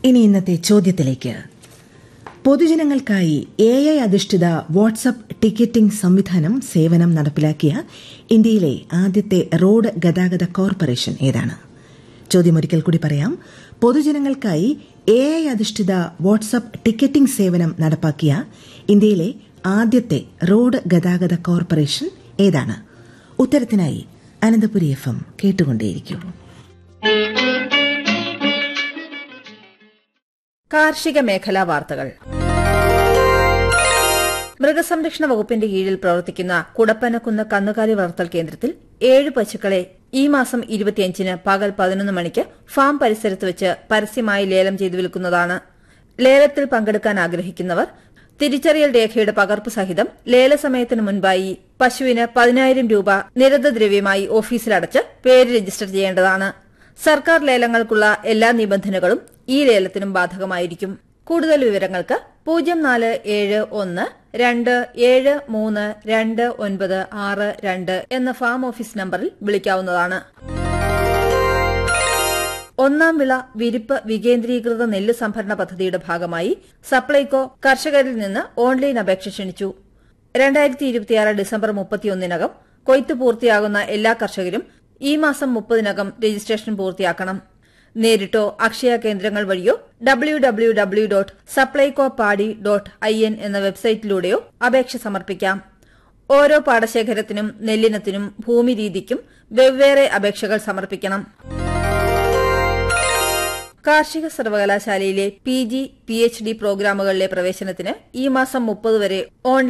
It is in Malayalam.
ഇനി ഇന്നത്തെ ചോദ്യത്തിലേക്ക് പൊതുജനങ്ങൾക്കായി എ ഐ അധിഷ്ഠിത വാട്സ്ആപ്പ് ടിക്കറ്റിംഗ് സംവിധാനം സേവനം നടപ്പിലാക്കിയ ഇന്ത്യയിലെ ആദ്യത്തെ റോഡ് ഗതാഗത കോർപ്പറേഷൻ ഏതാണ് ചോദ്യം ഒരിക്കൽ കൂടി പറയാം പൊതുജനങ്ങൾക്കായി എ ഐ അധിഷ്ഠിത വാട്സ്ആപ്പ് ടിക്കറ്റിംഗ് സേവനം നടപ്പാക്കിയ ഇന്ത്യയിലെ ആദ്യത്തെ റോഡ് ഗതാഗത കോർപ്പറേഷൻ ഏതാണ് ഉത്തരത്തിനായി അനന്തപുരി എഫ് എം കേട്ടുകൊണ്ടേയിരിക്കൂ കാർഷിക മേഖലാ വാർത്തകൾ മൃഗസംരക്ഷണ വകുപ്പിന്റെ കീഴിൽ പ്രവർത്തിക്കുന്ന കുടപ്പനക്കുന്ന് കന്നുകാലി വളർത്തൽ കേന്ദ്രത്തിൽ ഏഴ് പശുക്കളെ ഈ മാസം ഇരുപത്തിയഞ്ചിന് പകൽ പതിനൊന്ന് മണിക്ക് ഫാം പരിസരത്ത് വെച്ച് പരസ്യമായി ലേലം ചെയ്തു വിൽക്കുന്നതാണ് ലേലത്തിൽ പങ്കെടുക്കാൻ ആഗ്രഹിക്കുന്നവർ തിരിച്ചറിയൽ രേഖയുടെ പകർപ്പ് സഹിതം ലേലസമയത്തിന് മുൻപായി പശുവിന് പതിനായിരം രൂപ നിരന്തദ്രവ്യമായി ഓഫീസിലടച്ച് പേര് രജിസ്റ്റർ ചെയ്യേണ്ടതാണ് സർക്കാർ ലേലങ്ങൾക്കുള്ള എല്ലാ നിബന്ധനകളും ഈ ലേലത്തിനും ബാധകമായിരിക്കും കൂടുതൽ വിവരങ്ങൾക്ക് പൂജ്യം നാല് ഏഴ് ഒന്ന് രണ്ട് ഏഴ് മൂന്ന് രണ്ട് ഒൻപത് ആറ് രണ്ട് എന്ന ഫാം ഓഫീസ് നമ്പറിൽ വിളിക്കാവുന്നതാണ് ഒന്നാം വിള വിരിപ്പ് വികേന്ദ്രീകൃത നെല്ല് സംഭരണ പദ്ധതിയുടെ ഭാഗമായി സപ്ലൈകോ കർഷകരിൽ നിന്ന് ഓൺലൈൻ അപേക്ഷ ക്ഷണിച്ചു രണ്ടായിരത്തി ഇരുപത്തിയാറ് ഡിസംബർ മുപ്പത്തിയൊന്നിനകം കൊയ്ത്ത് പൂർത്തിയാകുന്ന എല്ലാ കർഷകരും ഈ മാസം മുപ്പതിനകം രജിസ്ട്രേഷൻ പൂർത്തിയാക്കണം നേരിട്ടോ അക്ഷയ കേന്ദ്രങ്ങൾ വഴിയോ W W W dot Supplyco പാടി ഡോട്ട് ഐ എൻ എന്ന വെബ്സൈറ്റിലൂടെയോ അപേക്ഷ സമർപ്പിക്കാം ഓരോ പാടശേഖരത്തിനും നെല്ലിനത്തിനും ഭൂമി രീതിക്കും വെവ്വേറെ അപേക്ഷകൾ സമർപ്പിക്കണം കാർഷിക സർവകലാശാലയിലെ P G P H D പ്രോഗ്രാമുകളിലെ പ്രവേശനത്തിന് ഈ മാസം മുപ്പത് വരെ ഓൺലൈൻ